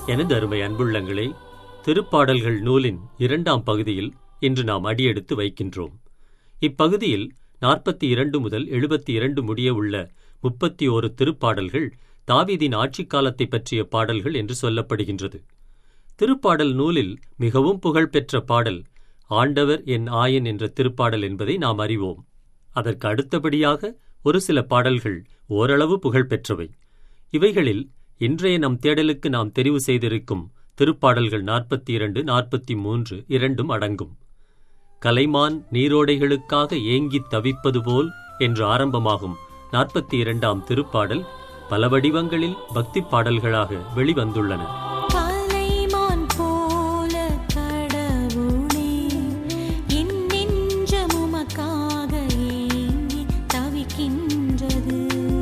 எனது அருமை அன்புள்ளங்களே திருப்பாடல்கள் நூலின் இரண்டாம் பகுதியில் இன்று நாம் அடியெடுத்து வைக்கின்றோம் இப்பகுதியில் நாற்பத்தி இரண்டு முதல் எழுபத்தி இரண்டு முடிய உள்ள முப்பத்தி ஓரு திருப்பாடல்கள் தாவீதின் ஆட்சிக் காலத்தை பற்றிய பாடல்கள் என்று சொல்லப்படுகின்றது திருப்பாடல் நூலில் மிகவும் புகழ்பெற்ற பாடல் ஆண்டவர் என் ஆயன் என்ற திருப்பாடல் என்பதை நாம் அறிவோம் அதற்கு அடுத்தபடியாக ஒரு சில பாடல்கள் ஓரளவு புகழ்பெற்றவை இவைகளில் இன்றைய நம் தேடலுக்கு நாம் தெரிவு செய்திருக்கும் திருப்பாடல்கள் நாற்பத்தி இரண்டு நாற்பத்தி மூன்று இரண்டும் அடங்கும் கலைமான் நீரோடைகளுக்காக ஏங்கித் தவிப்பது போல் என்று ஆரம்பமாகும் நாற்பத்தி இரண்டாம் திருப்பாடல் பல வடிவங்களில் பக்தி பாடல்களாக வெளிவந்துள்ளன கலைமான் போல கடவுளே என் நெஞ்சம் உமக்காக ஏங்கி தவிக்கின்றது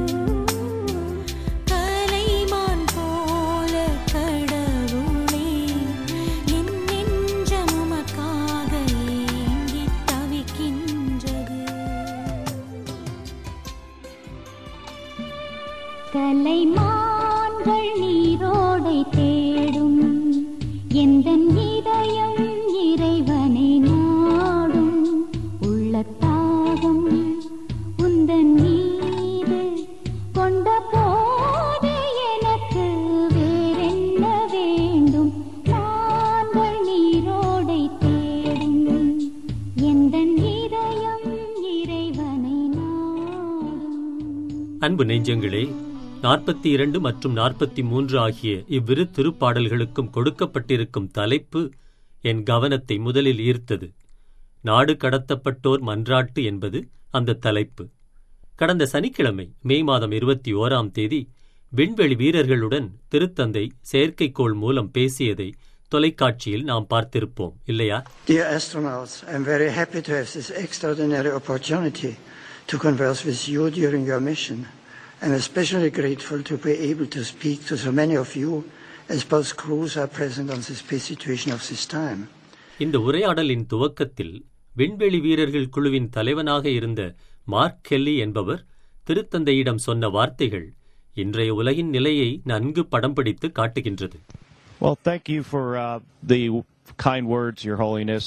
கலைமான் போல கடவுளே என் நெஞ்சம் உமக்காக ஏங்கி தவிக்கின்றது கலைமான்கள் நீரோடை தேடும் எந்தன் இதயம் இறைவனை நாடும் உள்ளத்தாகம் உந்தன் மீது கொண்ட போது எனக்கு வேறென்ன வேண்டும் மான்கள் நீரோடை தேடும் எந்தன் இதயம் இறைவனை நாடும் அன்பு நெஞ்சங்களே நாற்பத்தி இரண்டு மற்றும் நாற்பத்தி மூன்று ஆகிய இவ்விரு திருப்பாடல்களுக்கும் கொடுக்கப்பட்டிருக்கும் தலைப்பு என் கவனத்தை முதலில் ஈர்த்தது நாடு கடத்தப்பட்டோர் மன்றாட்டு என்பது அந்த தலைப்பு கடந்த சனிக்கிழமை மே மாதம் இருபத்தி ஓராம் தேதி விண்வெளி வீரர்களுடன் திருத்தந்தை செயற்கைக்கோள் மூலம் பேசியதை தொலைக்காட்சியில் நாம் பார்த்திருப்போம் இல்லையா Dear astronauts, I'm very happy to have this extraordinary opportunity to converse with you during your mission. I'm especially grateful to be able to speak to so many of you as both crews are present on the space situation of this time. இந்த உரையாடலின் துவக்கத்தில் விண்வெளி வீரர்கள் குழுவின் தலைவனாக இருந்த mark Kelly என்பவர் திருத்தந்தையிடம் சொன்ன வார்த்தைகள் இன்றைய உலகின் நிலையை நன்கு படம் பிடித்து காட்டுகின்றது Well, thank you for uh, the kind words, Your Holiness.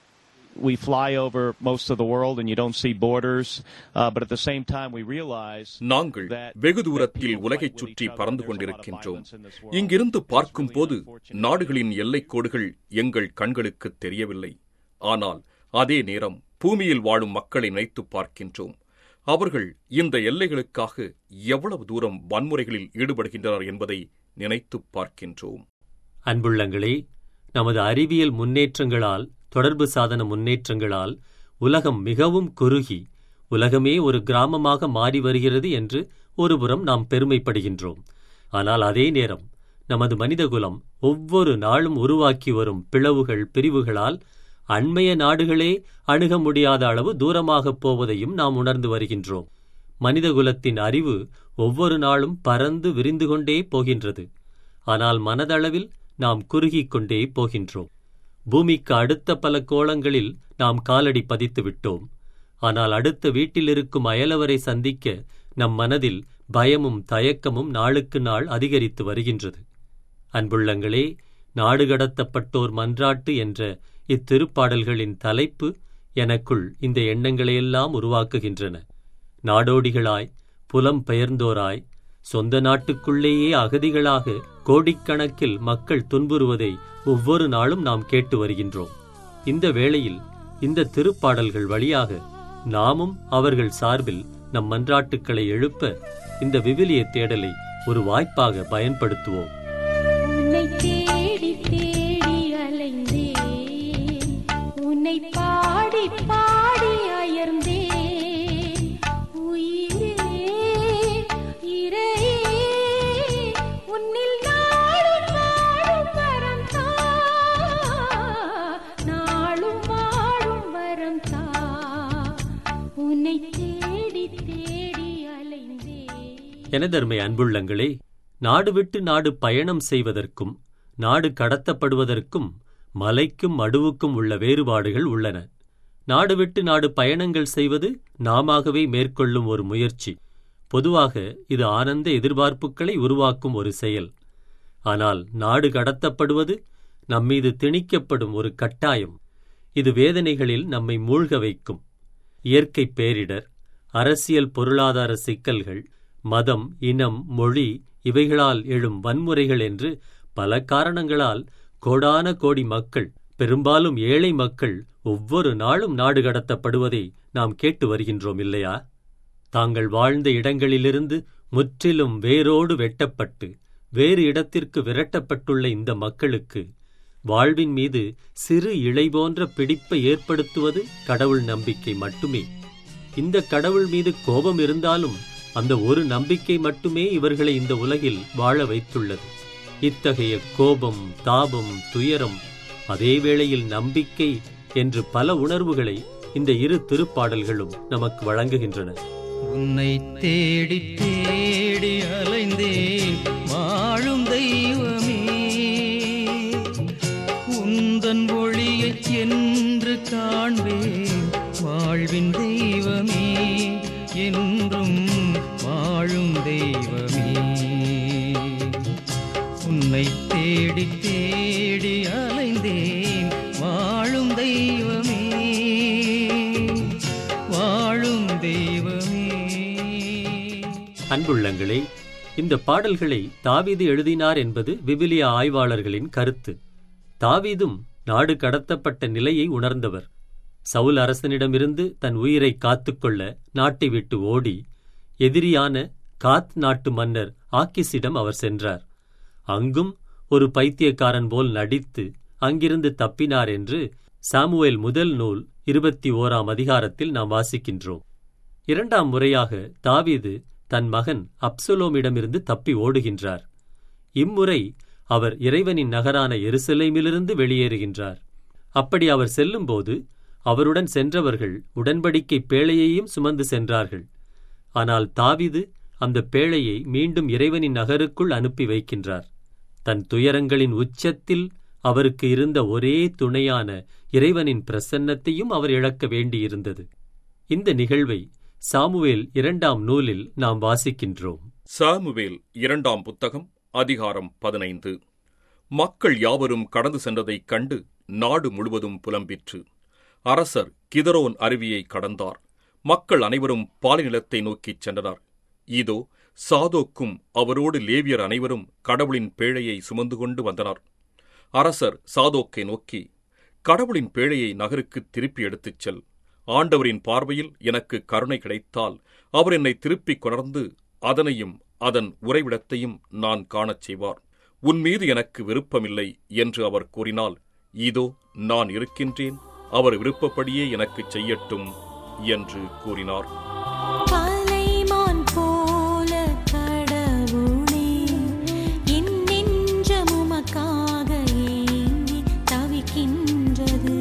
We fly over most of the world and you don't see borders, uh, but at the same time we realize நாங்கள் that வெகு தூரத்தில் people உலகைச் fight with சுற்றி each other. பறந்து There's a lot of கொண்டிருக்கின்றோம் violence in this world. இங்கிருந்து பார்க்கும் போது Especially unfortunately, நாடுகளின் எல்லைக் கோடுகள் எங்கள் கண்களுக்கு தெரியவில்லை ஆனால் அதே நேரம் பூமியில் வாழும் மக்களை நினைத்துப் பார்க்கின்றோம் அவர்கள் இந்த எல்லைகளுக்காக எவ்வளவு தூரம் வன்முறைகளில் ஈடுபடுகின்றனர் என்பதை நினைத்துப் பார்க்கின்றோம் அன்புள்ளங்களே நமது அறிவியல் முன்னேற்றங்களால் தொடர்பு சாதன முன்னேற்றங்களால் உலகம் மிகவும் குறுகி உலகமே ஒரு கிராமமாக மாறி வருகிறது என்று ஒருபுறம் நாம் பெருமைப்படுகின்றோம் ஆனால் அதே நேரம் நமது மனிதகுலம் ஒவ்வொரு நாளும் உருவாக்கி வரும் பிளவுகள் பிரிவுகளால் அண்மைய நாடுகளே அணுக முடியாத அளவு தூரமாகப் போவதையும் நாம் உணர்ந்து வருகின்றோம் மனிதகுலத்தின் அறிவு ஒவ்வொரு நாளும் பறந்து விரிந்து கொண்டே போகின்றது ஆனால் மனதளவில் நாம் குறுகிக் கொண்டே போகின்றோம் பூமிக்கு அடுத்த பல கோளங்களில் நாம் காலடி பதித்து விட்டோம் ஆனால் அடுத்த வீட்டில் இருக்கும் அயலவரை சந்திக்க நம் மனதில் பயமும் தயக்கமும் நாளுக்கு நாள் அதிகரித்து வருகின்றது அன்புள்ளங்களே நாடு கடத்தப்பட்டோர் மன்றாட்டு என்ற இத்திருப்பாடல்களின் தலைப்பு எனக்குள் இந்த எண்ணங்களையெல்லாம் உருவாக்குகின்றன நாடோடிகளாய் புலம் பெயர்ந்தோராய் சொந்த நாட்டுக்குள்ளேயே அகதிகளாக கோடிக்கணக்கில் மக்கள் துன்புறுவதை ஒவ்வொரு நாளும் நாம் கேட்டு வருகின்றோம் இந்த வேளையில் இந்த திருப்பாடல்கள் வழியாக நாமும் அவர்கள் சார்பில் நம் மன்றாட்டுக்களை எழுப்ப இந்த விவிலிய தேடலை ஒரு வாய்ப்பாக பயன்படுத்துவோம் உன்னை தேடி தேடி அலைந்தேன் உன்னை பாடி பாடி அயர்ந்தேன் உயிரே இறையே உன்னில் நாளும் வாழும் வரம் தா நாளும் வாழும் வரம் தா உன்னை தேடி தேடி அலைந்தேன் எனதருமை அன்புள்ளங்களே நாடு விட்டு நாடு பயணம் செய்வதற்கும் நாடு கடத்தப்படுவதற்கும் மலைக்கும் மடுவுக்கும் உள்ள வேறுபாடுகள் உள்ளன நாடு விட்டு நாடு பயணங்கள் செய்வது நாமாகவே மேற்கொள்ளும் ஒரு முயற்சி பொதுவாக இது ஆனந்த எதிர்பார்ப்புகளை உருவாக்கும் ஒரு செயல் ஆனால் நாடு கடத்தப்படுவது நம்மீது திணிக்கப்படும் ஒரு கட்டாயம் இது வேதனைகளில் நம்மை மூழ்க வைக்கும் இயற்கை பேரிடர் அரசியல் பொருளாதார சிக்கல்கள் மதம் இனம் மொழி இவைகளால் எழும் வன்முறைகள் என்று பல காரணங்களால் கோடான கோடி மக்கள் பெரும்பாலும் ஏழை மக்கள் ஒவ்வொரு நாளும் நாடு கடத்தப்படுவதை நாம் கேட்டு வருகின்றோம் இல்லையா தாங்கள் வாழ்ந்த இடங்களிலிருந்து முற்றிலும் வேரோடு வெட்டப்பட்டு வேறு இடத்திற்கு விரட்டப்பட்டுள்ள இந்த மக்களுக்கு வாழ்வின் மீது சிறு இழை போன்ற பிடிப்பை ஏற்படுத்துவது கடவுள் நம்பிக்கை மட்டுமே இந்த கடவுள் மீது கோபம் இருந்தாலும் அந்த ஒரு நம்பிக்கை மட்டுமே இவர்களை இந்த உலகில் வாழ வைத்துள்ளது இத்தகைய கோபம் தாபம் துயரம் அதே வேளையில் நம்பிக்கை என்று பல உணர்வுகளை இந்த இரு திருப்பாடல்களும் நமக்கு வழங்குகின்றன உன்னை தேடி தேடி அலைந்தேன் வாழும் தெய்வமே உந்தன் ஒளியை என்று காண்பேன் வாழ்வின் தெய்வமே என்றும் வாழும் தெய்வமே உன்னை தேடி தேடி அலைந்தேன் வாழும் தெய்வமே வாழும் தெய்வமே அன்புள்ளங்களே இந்த பாடல்களை தாவீது எழுதினார் என்பது விவிலிய ஆய்வாளர்களின் கருத்து தாவீதும் நாடு கடத்தப்பட்ட நிலையை உணர்ந்தவர் சவுல் அரசனிடமிருந்து தன் உயிரை காத்துக்கொள்ள நாட்டை விட்டு ஓடி எதிரியான காத் நாட்டு மன்னர் ஆக்கிஸிடம் அவர் சென்றார் அங்கும் ஒரு பைத்தியக்காரன் போல் நடித்து அங்கிருந்து தப்பினார் என்று சாமுவேல் முதல் நூல் இருபத்தி ஓராம் அதிகாரத்தில் நாம் வாசிக்கின்றோம் இரண்டாம் முறையாக தாவீது தன் மகன் அப்சலோமிடமிருந்து தப்பி ஓடுகின்றார் இம்முறை அவர் இறைவனின் நகரான எருசலேமிலிருந்து வெளியேறுகின்றார் அப்படி அவர் செல்லும்போது அவருடன் சென்றவர்கள் உடன்படிக்கை பேழையையும் சுமந்து சென்றார்கள் ஆனால் தாவீது அந்த பேழையை மீண்டும் இறைவனின் நகருக்குள் அனுப்பி வைக்கின்றார் தன் துயரங்களின் உச்சத்தில் அவருக்கு இருந்த ஒரே துணையான இறைவனின் பிரசன்னத்தையும் அவர் இழக்க வேண்டியிருந்தது இந்த நிகழ்வை சாமுவேல் இரண்டாம் நூலில் நாம் வாசிக்கின்றோம் சாமுவேல் இரண்டாம் புத்தகம் அதிகாரம் பதினைந்து மக்கள் யாவரும் கடந்து சென்றதைக் கண்டு நாடு முழுவதும் புலம்பிற்று அரசர் கிதரோன் அருவியை கடந்தார் மக்கள் அனைவரும் பாலைநிலத்தை நோக்கிச் சென்றனர் இதோ சாதோக்கும் அவரோடு லேவியர் அனைவரும் கடவுளின் பேழையை சுமந்து கொண்டு வந்தனர் அரசர் சாதோக்கை நோக்கி கடவுளின் பேழையை நகருக்குத் திருப்பி எடுத்துச் செல் ஆண்டவரின் பார்வையில் எனக்கு கருணை கிடைத்தால் அவர் என்னை திருப்பிக் கொணர்ந்து அதனையும் அதன் உறைவிடத்தையும் நான் காணச் செய்வார் உன் மீது எனக்கு விருப்பமில்லை என்று அவர் கூறினால் இதோ நான் இருக்கின்றேன் அவர் விருப்பப்படியே எனக்குச் செய்யட்டும் என்று கூறினார் கலைமான் போல கடவுளே என் நெஞ்சம் உமக்காக ஏங்கி தவிக்கின்றது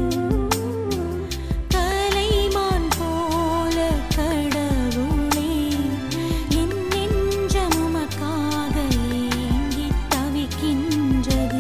கலைமான் போல கடவுளே என் நெஞ்சம் உமக்காக ஏங்கி தவிக்கின்றது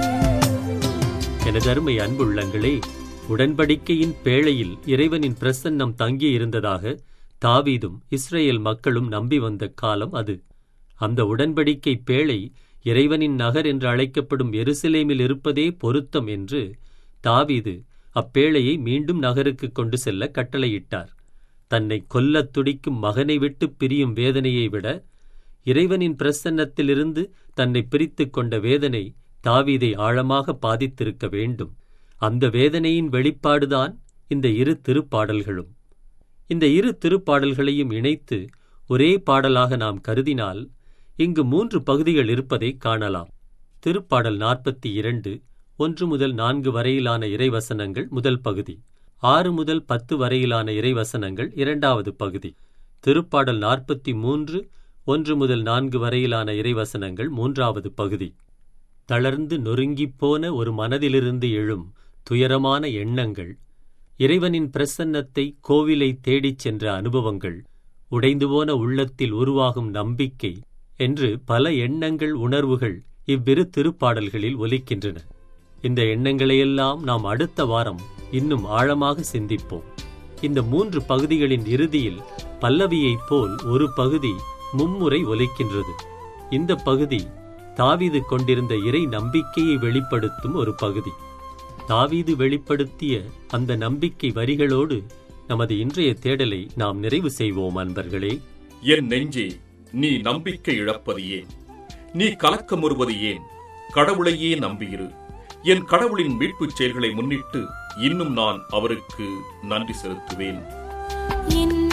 எனதருமை அன்புள்ளங்களே உடன்படிக்கையின் பேழையில் இறைவனின் பிரசன்னம் தங்கியிருந்ததாக தாவீதும் இஸ்ரேல் மக்களும் நம்பி வந்த காலம் அது அந்த உடன்படிக்கை பேழை இறைவனின் நகர் என்று அழைக்கப்படும் எருசலேமில் இருப்பதே பொருத்தம் என்று தாவீது அப்பேழையை மீண்டும் நகருக்கு கொண்டு செல்ல கட்டளையிட்டார் தன்னை கொல்லத் துடிக்கும் மகனை விட்டு பிரியும் வேதனையை விட இறைவனின் பிரசன்னத்திலிருந்து தன்னை பிரித்துக் கொண்ட வேதனை தாவீதை ஆழமாக பாதித்திருக்க வேண்டும் அந்த வேதனையின் வெளிப்பாடுதான் இந்த இரு திருப்பாடல்களும் இந்த இரு திருப்பாடல்களையும் இணைத்து ஒரே பாடலாக நாம் கருதினால் இங்கு மூன்று பகுதிகள் இருப்பதை காணலாம் திருப்பாடல் நாற்பத்தி இரண்டு ஒன்று முதல் நான்கு வரையிலான இறைவசனங்கள் முதல் பகுதி ஆறு முதல் பத்து வரையிலான இறைவசனங்கள் இரண்டாவது பகுதி திருப்பாடல் நாற்பத்தி மூன்று ஒன்று முதல் நான்கு வரையிலான இறைவசனங்கள் மூன்றாவது பகுதி தளர்ந்து நொறுங்கிப் போன ஒரு மனதிலிருந்து எழும் துயரமான எண்ணங்கள் இறைவனின் பிரசன்னத்தை கோவிலை தேடிச் சென்ற அனுபவங்கள் உடைந்து போன உள்ளத்தில் உருவாகும் நம்பிக்கை என்று பல எண்ணங்கள் உணர்வுகள் இவ்விரு திருப்பாடல்களில் ஒலிக்கின்றன இந்த எண்ணங்களையெல்லாம் நாம் அடுத்த வாரம் இன்னும் ஆழமாக சிந்திப்போம் இந்த மூன்று பகுதிகளின் இறுதியில் பல்லவியைப் போல் ஒரு பகுதி மும்முறை ஒலிக்கின்றது இந்த பகுதி தாவீது கொண்டிருந்த இறை நம்பிக்கையை வெளிப்படுத்தும் ஒரு பகுதி தாவீது வெளிப்படுத்திய அந்த நம்பிக்கை வரிகளோடு நமது இன்றைய தேடலை நாம் நிறைவு செய்வோம் அன்பர்களே என் நெஞ்சே நீ நம்பிக்கை இழப்பது ஏன் நீ கலக்கமுறுவது ஏன் கடவுளையே நம்பியிரு என் கடவுளின் மீட்புச் செயல்களை முன்னிட்டு இன்னும் நான் அவருக்கு நன்றி செலுத்துவேன் என்